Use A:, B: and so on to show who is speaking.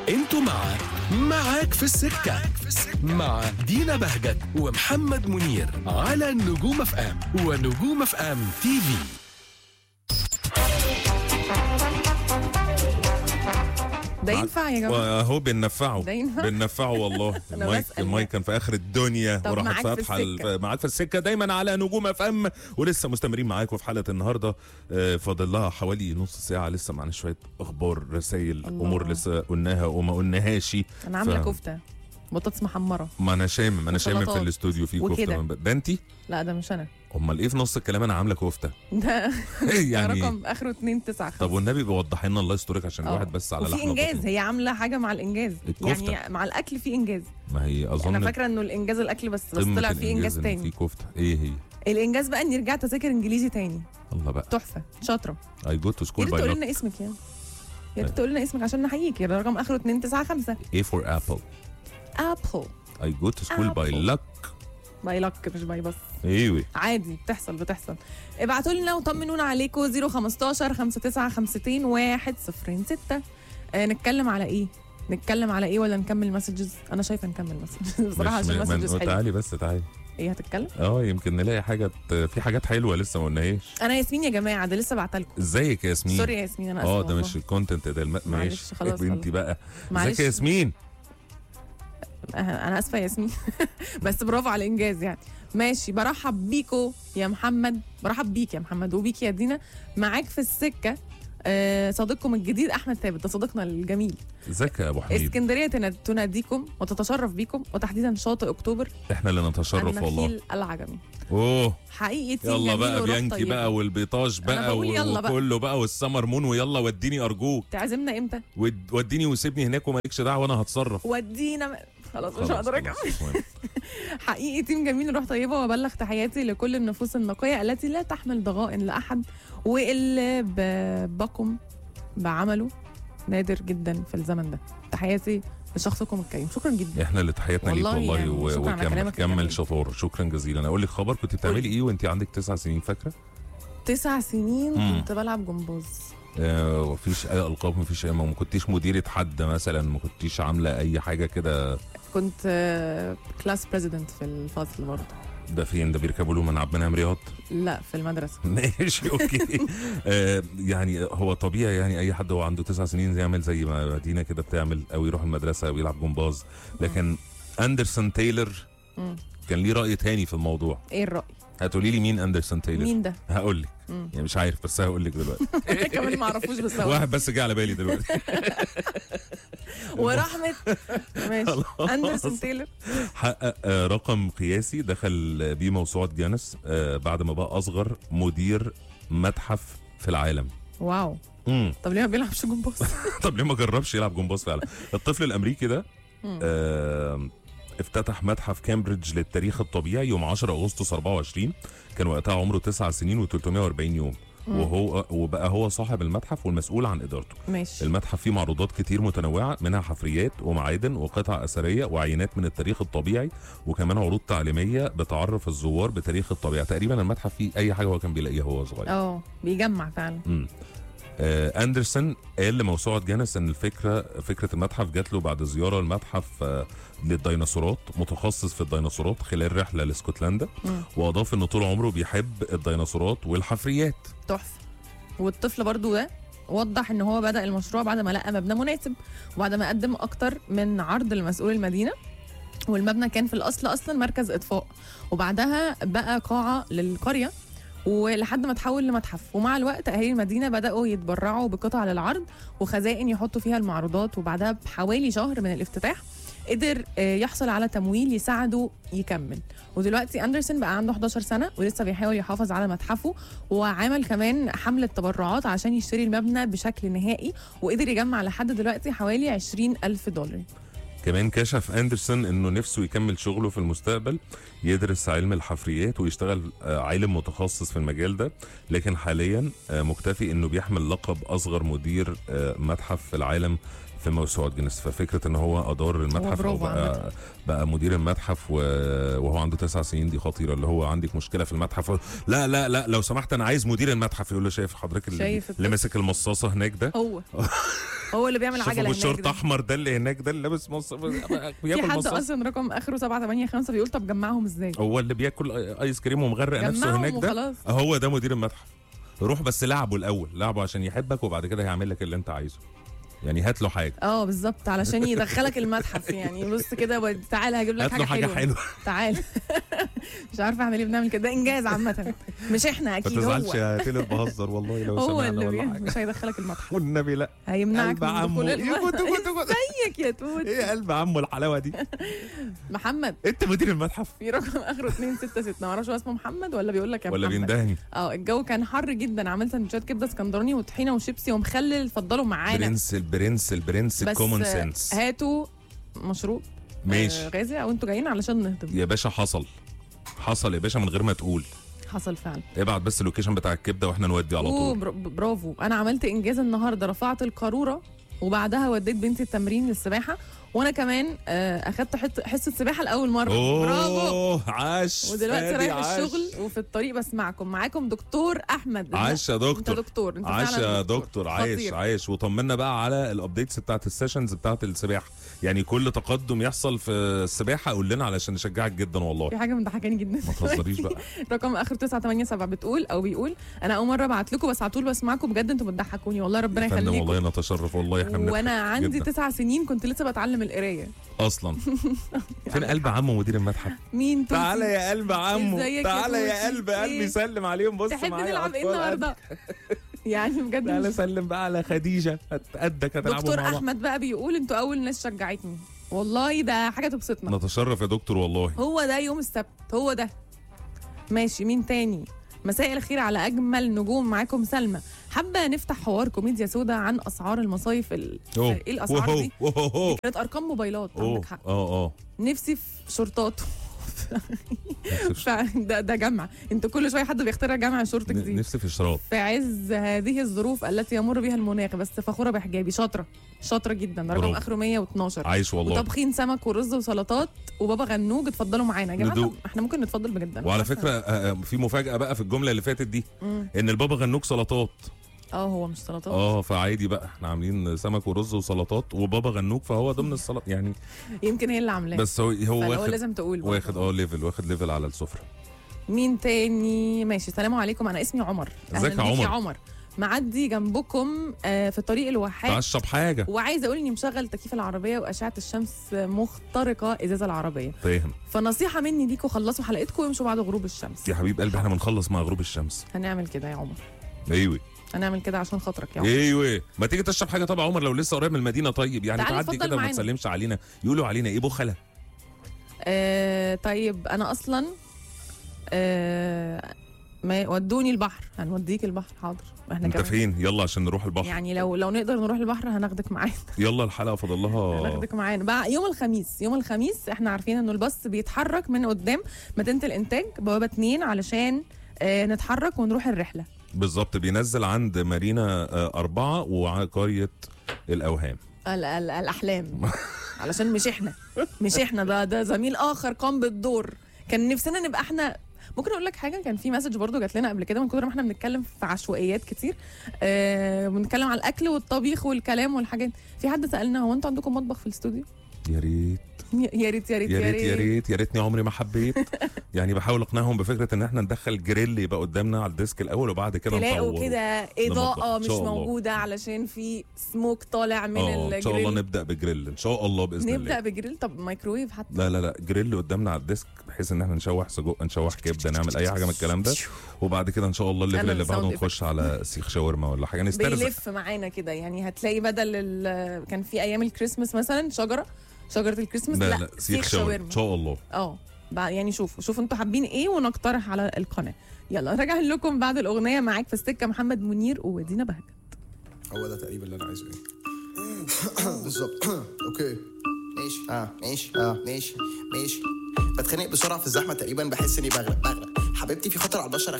A: انتوا مع معاك في السكة مع دينا بهجت ومحمد منير على نجوم اف ام ونجوم اف ام تي في
B: ده ينفع يا جماعه
C: واهو بننفعه
B: ده ينفع؟
C: بننفعه والله
B: أنا
C: المايك
B: بسأل
C: المايك كان في اخر الدنيا
B: طب
C: وراحت
B: معاك في
C: فاتحه
B: السكة.
C: الف- معاك في السكه دايما على نجوم اف ام ولسه مستمرين معاكم في حلقه النهارده آه، فاضل لها حوالي نص ساعه لسه معانا شويه اخبار رسائل
B: الله.
C: امور لسه قلناها وما قلناهاش
B: انا عامله
C: ف-
B: كفته بطاطس محمره
C: ما انا شامم انا شامم في
B: وسلطات.
C: الاستوديو في
B: وكده.
C: كفته من ب- ده انت
B: لا ده مش انا
C: امال ايه في نص الكلام انا عامله كفته
B: ده
C: يعني
B: رقم اخره 2 9
C: طب والنبي بوضح لنا الله يسترك عشان الواحد بس على
B: وفي
C: لحمه
B: انجاز
C: بطنه.
B: هي عامله حاجه مع الانجاز
C: الكفتة.
B: يعني مع الاكل في انجاز
C: ما هي اظن
B: انا فاكره انه الانجاز الاكل بس بس
C: قمة
B: طلع في انجاز
C: الإنجاز إن
B: تاني
C: في كفته ايه هي
B: الانجاز بقى اني رجعت اذاكر انجليزي تاني
C: الله بقى
B: تحفه شاطره
C: اي جو تو
B: يا
C: سكول
B: ريت
C: باي
B: تقول
C: لوك
B: لنا اسمك يعني يا ريت تقول لنا اسمك عشان نحييك ده رقم اخره 2 9 5
C: A for apple.
B: ابل
C: I go to school by
B: Apple.
C: luck.
B: باي لك مش باي بس
C: ايوه
B: عادي بتحصل بتحصل ابعتوا لنا وطمنونا عليكم 015 59 106 آه نتكلم على ايه؟ نتكلم على ايه ولا نكمل مسجز؟ انا شايفه نكمل مسجز بصراحه
C: مش
B: عشان
C: من-
B: مسجز
C: من-
B: حلوه
C: تعالي بس تعالي
B: ايه هتتكلم؟
C: اه يمكن نلاقي حاجه ت- في حاجات حلوه لسه ما قلناهاش
B: انا ياسمين يا جماعه ده لسه بعتلكم
C: ازيك يا ياسمين
B: سوري يا ياسمين انا اسفه
C: اه ده
B: والله.
C: مش الكونتنت ده الم...
B: معلش،
C: ماشي
B: خلاص،
C: بنتي
B: خلاص.
C: بقى
B: معلش.
C: ازيك يا ياسمين
B: آه، انا اسفه يا ياسمين بس برافو على الانجاز يعني ماشي برحب بيكو يا محمد برحب بيك يا محمد وبيك يا دينا معاك في السكه آه، صديقكم الجديد احمد ثابت ده صديقنا الجميل
C: ازيك يا ابو حميد
B: اسكندريه تنا- تناديكم وتتشرف بيكم وتحديدا شاطئ اكتوبر
C: احنا اللي نتشرف والله
B: النخيل العجمي
C: اوه
B: حقيقي تيم
C: يلا
B: جميل
C: بقى
B: وروح
C: بيانكي
B: طيبة.
C: بقى والبيطاج
B: أنا
C: بقى
B: بقول يلا بقى.
C: وكله بقى والسمر مون ويلا وديني ارجوك
B: تعزمنا امتى
C: ود- وديني وسيبني هناك ومالكش دعوه وانا هتصرف
B: ودينا م- خلاص مش
C: خلاص،
B: هقدر اكمل
C: خلاص، مش مهم.
B: حقيقي تيم جميل روح طيبه وابلغ تحياتي لكل النفوس النقيه التي لا تحمل ضغائن لاحد واللي ب- بقم بعمله نادر جدا في الزمن ده تحياتي لشخصكم الكريم شكرا جدا
C: احنا اللي تحياتنا ليك
B: والله
C: والله
B: يعني
C: و-
B: شكراً على
C: وكمل
B: كلامك
C: كمل
B: الجميل.
C: شطار شكرا جزيلا اقول لك خبر كنت بتعملي ايه وانت عندك تسع سنين فاكره
B: تسع سنين
C: مم.
B: كنت بلعب جمباز
C: آه، مفيش اي القاب مفيش اي ما كنتيش مديره حد مثلا ما كنتيش عامله اي حاجه كده
B: كنت كلاس بريزيدنت في الفصل برضه
C: ده فين ده بيركبوا له من عبد المنعم رياض
B: لا في المدرسه
C: ماشي اوكي آه يعني هو طبيعي يعني اي حد هو عنده تسع سنين يعمل زي ما دينا كده بتعمل او يروح المدرسه او يلعب جمباز لكن اندرسون تايلر
B: مم.
C: كان ليه راي تاني في الموضوع
B: ايه الراي
C: هتقولي لي مين اندرسون تايلر
B: مين ده
C: هقول لك
B: مم.
C: يعني مش عارف بس هقول لك دلوقتي
B: كمان ما اعرفوش بس هو
C: واحد بس جه على بالي دلوقتي
B: ورحمه ماشي
C: خلاص.
B: اندرسون تايلر
C: حقق آه، رقم قياسي دخل آه، بيه موسوعه جينيس آه، بعد ما بقى اصغر مدير متحف في العالم
B: واو
C: امم
B: طب ليه ما بيلعبش جمباز
C: طب ليه ما جربش يلعب جمباز فعلا الطفل الامريكي ده
B: مم.
C: آه افتتح متحف كامبريدج للتاريخ الطبيعي يوم 10 اغسطس 24 كان وقتها عمره 9 سنين و340 يوم وهو وبقى هو صاحب المتحف والمسؤول عن ادارته
B: ماشي
C: المتحف فيه معروضات كتير متنوعة منها حفريات ومعادن وقطع أثرية وعينات من التاريخ الطبيعي وكمان عروض تعليمية بتعرف الزوار بتاريخ الطبيعة تقريبا المتحف فيه أي حاجة هو كان بيلاقيها وهو صغير
B: اه بيجمع فعلا
C: مم. آه اندرسون قال لموسوعه جانس ان الفكره فكره المتحف جات له بعد زياره المتحف آه للديناصورات متخصص في الديناصورات خلال رحله لاسكتلندا
B: مم.
C: واضاف ان طول عمره بيحب الديناصورات والحفريات
B: تحفه والطفل برضو ده وضح ان هو بدا المشروع بعد ما لقى مبنى مناسب وبعد ما قدم اكتر من عرض لمسؤول المدينه والمبنى كان في الاصل اصلا مركز اطفاء وبعدها بقى قاعه للقريه ولحد ما تحول لمتحف ومع الوقت اهالي المدينه بداوا يتبرعوا بقطع للعرض وخزائن يحطوا فيها المعروضات وبعدها بحوالي شهر من الافتتاح قدر آه، يحصل على تمويل يساعده يكمل ودلوقتي اندرسون بقى عنده 11 سنه ولسه بيحاول يحافظ على متحفه وعمل كمان حمله تبرعات عشان يشتري المبنى بشكل نهائي وقدر يجمع لحد دلوقتي حوالي 20 ألف دولار
C: كمان كشف اندرسون انه نفسه يكمل شغله في المستقبل يدرس علم الحفريات ويشتغل آه، عالم متخصص في المجال ده لكن حاليا آه، مكتفي انه بيحمل لقب اصغر مدير آه، متحف في العالم في موسوعه جينيس ففكره ان هو ادار المتحف او
B: برافو
C: بقى, بقى مدير المتحف و... وهو عنده تسع سنين دي خطيره اللي هو عندك مشكله في المتحف لا لا لا لو سمحت انا عايز مدير المتحف يقول له شايف حضرتك اللي,
B: شايف
C: اللي ماسك المصاصه هناك ده
B: هو هو اللي بيعمل
C: شوفوا
B: عجله هناك
C: بالشورت
B: ده.
C: احمر ده اللي هناك ده اللي لابس مص...
B: في
C: بياكل
B: حد
C: مصاصه
B: اصلا رقم اخره 785 بيقول طب جمعهم ازاي
C: هو اللي بياكل ايس كريم ومغرق نفسه
B: جمعهم
C: هناك ده
B: وخلاص.
C: هو ده مدير المتحف روح بس لعبه الاول لعبه عشان يحبك وبعد كده هيعمل لك اللي انت عايزه يعني هات له حاجه
B: اه بالظبط علشان يدخلك المتحف يعني بص كده و- تعالى هجيب لك
C: هات
B: حاجه,
C: له حاجه حلوه
B: تعالى مش عارفه اعمل ايه بنعمل كده ده انجاز عامه مش احنا
C: ما
B: اكيد
C: تزعلش
B: هو
C: يا تيلر بهزر والله لو
B: هو
C: سمعنا
B: اللي
C: ولا
B: بي-
C: حاجه
B: مش هيدخلك المتحف
C: والنبي لا
B: هيمنعك
C: قلب
B: من
C: عمه
B: دخول
C: يا
B: المتحف
C: كنت- كنت- كنت.
B: ازيك يا توت
C: ايه قلب عمه الحلاوه دي
B: محمد
C: انت مدير المتحف
B: في رقم اخره 266 ما اعرفش هو اسمه محمد ولا بيقول لك يا
C: ولا
B: محمد
C: بيندهني
B: اه الجو كان حر جدا عملت سندوتشات كبده اسكندراني وطحينه وشيبسي ومخلل اتفضلوا معانا
C: برنس البرنس البرنس
B: بس
C: الكومون
B: آه،
C: سنس
B: هاتوا مشروب آه،
C: ماشي
B: غازي او انتوا جايين علشان نهضم
C: يا باشا حصل حصل يا باشا من غير ما تقول
B: حصل فعلا
C: ابعت بس اللوكيشن بتاع الكبده واحنا نودي على
B: أوه
C: طول
B: بر- برافو انا عملت انجاز النهارده رفعت القاروره وبعدها وديت بنتي التمرين للسباحه وانا كمان آه، اخدت حت- حصه سباحه لاول مره برافو
C: اوه عاش
B: ودلوقتي
C: فادي،
B: رايح
C: عاش.
B: الشغل وفي الطريق بسمعكم معاكم دكتور احمد
C: عاش يا
B: انت
C: دكتور
B: دكتور انت
C: عاش
B: فعلا
C: يا دكتور عايش
B: خطير.
C: عايش وطمنا بقى على الابديتس بتاعت السيشنز بتاعت السباحه يعني كل تقدم يحصل في السباحه قول لنا علشان نشجعك جدا والله
B: في حاجه مضحكاني جدا
C: ما تهزريش بقى
B: رقم اخر 987 بتقول او بيقول انا اول مره ابعت لكم بس على طول بسمعكم بجد انتوا بتضحكوني والله ربنا
C: يا فندم
B: يخليكم
C: والله نتشرف والله احنا بنضحك
B: وانا عندي
C: جداً.
B: تسع سنين كنت لسه بتعلم القرايه
C: اصلا فين قلب عمه مدير المتحف
B: مين توتي
C: تعالى يا قلب عمه
B: ازيك يا
C: تعالى يا
B: توتي؟
C: قلب قلبي
B: إيه؟
C: سلم عليهم بص
B: تحب
C: معايا
B: نلعب ايه
C: أطفال
B: النهارده يعني بجد
C: تعالى
B: مش-
C: سلم بقى على خديجه قدك هتلعبوا
B: دكتور
C: مع بعض
B: احمد بقى بيقول انتوا اول ناس شجعتني والله ده حاجه تبسطنا
C: نتشرف يا دكتور والله
B: هو ده يوم السبت هو ده ماشي مين تاني مساء الخير على اجمل نجوم معاكم سلمى حابه نفتح حوار كوميديا سودا عن اسعار المصايف ال...
C: أوه.
B: ايه الاسعار
C: وهو-
B: دي
C: وهو.
B: كانت ارقام موبايلات
C: اوه
B: عندك حق
C: اه اه
B: نفسي في شورتات فعلا ده ده جمع انت كل شويه حد بيخترع جمع شورت
C: ن-
B: جديد
C: نفسي في شراب
B: في عز هذه الظروف التي يمر بها المناخ بس فخوره بحجابي شاطره شاطره جدا رقم
C: برافو.
B: اخره 112
C: عايش والله
B: وطبخين سمك ورز وسلطات وبابا غنوج اتفضلوا معانا يا جماعه
C: ندوق.
B: طب احنا ممكن نتفضل بجد أنا
C: وعلى
B: حاسة-
C: فكره آه، آه، في مفاجاه بقى في الجمله اللي فاتت دي
B: مم.
C: ان البابا غنوج سلطات
B: اه هو مش سلطات
C: اه فعادي بقى احنا عاملين سمك ورز وسلطات وبابا غنوج فهو ضمن السلطات يعني
B: يمكن هي اللي عاملاه
C: بس هو هو
B: فهو
C: واخد
B: لازم تقول برضه.
C: واخد اه ليفل واخد ليفل على السفره
B: مين تاني ماشي السلام عليكم انا اسمي عمر
C: ازيك يا
B: أهلاً بيك
C: عمر؟
B: عمر معدي جنبكم آه في طريق الواحات
C: تعشى بحاجه
B: وعايزه اقول اني مشغل تكييف العربيه واشعه الشمس مخترقه ازاز العربيه
C: فاهم
B: فنصيحه مني ليكوا خلصوا حلقتكم وامشوا بعد غروب الشمس
C: يا حبيب قلبي احنا بنخلص مع غروب الشمس
B: هنعمل كده يا عمر
C: ايوه
B: هنعمل كده عشان خاطرك يا عمر
C: ايوه ما تيجي تشرب حاجه طبعا عمر لو لسه قريب من المدينه طيب يعني
B: تعالى
C: تعدي
B: اتفضل
C: كده وما
B: معانا.
C: تسلمش علينا يقولوا علينا ايه بخله
B: آه طيب انا اصلا آه ما ودوني البحر هنوديك البحر حاضر احنا
C: انت
B: كمان
C: فين يلا عشان نروح البحر
B: يعني لو لو نقدر نروح البحر هناخدك معانا
C: يلا الحلقه فاضل لها
B: هناخدك معانا بقى يوم الخميس يوم الخميس احنا عارفين انه الباص بيتحرك من قدام مدينه الانتاج بوابه اتنين علشان آه نتحرك ونروح الرحله
C: بالظبط بينزل عند مارينا آه، أربعة وقرية الأوهام
B: ال ال الاحلام علشان مش احنا مش احنا ده ده زميل اخر قام بالدور كان نفسنا نبقى احنا ممكن اقول لك حاجه كان في مسج برضو جات لنا قبل كده من كتر ما احنا بنتكلم في عشوائيات كتير آه بنتكلم على الاكل والطبيخ والكلام والحاجات في حد سالنا هو انتوا عندكم مطبخ في الاستوديو
C: يا ريت
B: يا ريت يا ريت
C: يا ريت يا ريت يا ريتني عمري ما حبيت يعني بحاول اقنعهم بفكره ان احنا ندخل جريل يبقى قدامنا على الديسك الاول وبعد كده
B: تلاقوا
C: نطوره.
B: كده
C: نمطبخ.
B: اضاءه
C: إن
B: مش
C: شاء الله.
B: موجوده علشان في سموك طالع من
C: اه ان شاء الله
B: الجريل
C: نبدا بجريل ان شاء الله باذن
B: نبدا
C: الله
B: بجريل طب مايكرويف حتى
C: لا لا لا جريل قدامنا على الديسك بحيث ان احنا نشوح سجق نشوح كبده نعمل اي حاجه من الكلام ده وبعد كده ان شاء الله الليفل
B: أنا
C: اللي بعده
B: الساوند
C: نخش على سيخ شاورما ولا حاجه نسترزق
B: بيلف معانا كده يعني هتلاقي بدل ال- كان في ايام الكريسماس مثلا شجره شجره الكريسماس
C: لا
B: لا,
C: لا سيخ شاورما ان شاء الله
B: اه بقى- يعني شوفوا شوفوا انتوا حابين ايه ونقترح على القناه يلا راجع لكم بعد الاغنيه معاك في السكه محمد منير ودينا بهجت
D: هو ده تقريبا اللي انا عايزه ايه بالظبط اوكي
E: ماشي اه ماشي اه ماشي ماشي بتخانق بسرعه في الزحمه تقريبا بحس اني بغرق بغرق حبيبتي في خطر على البشر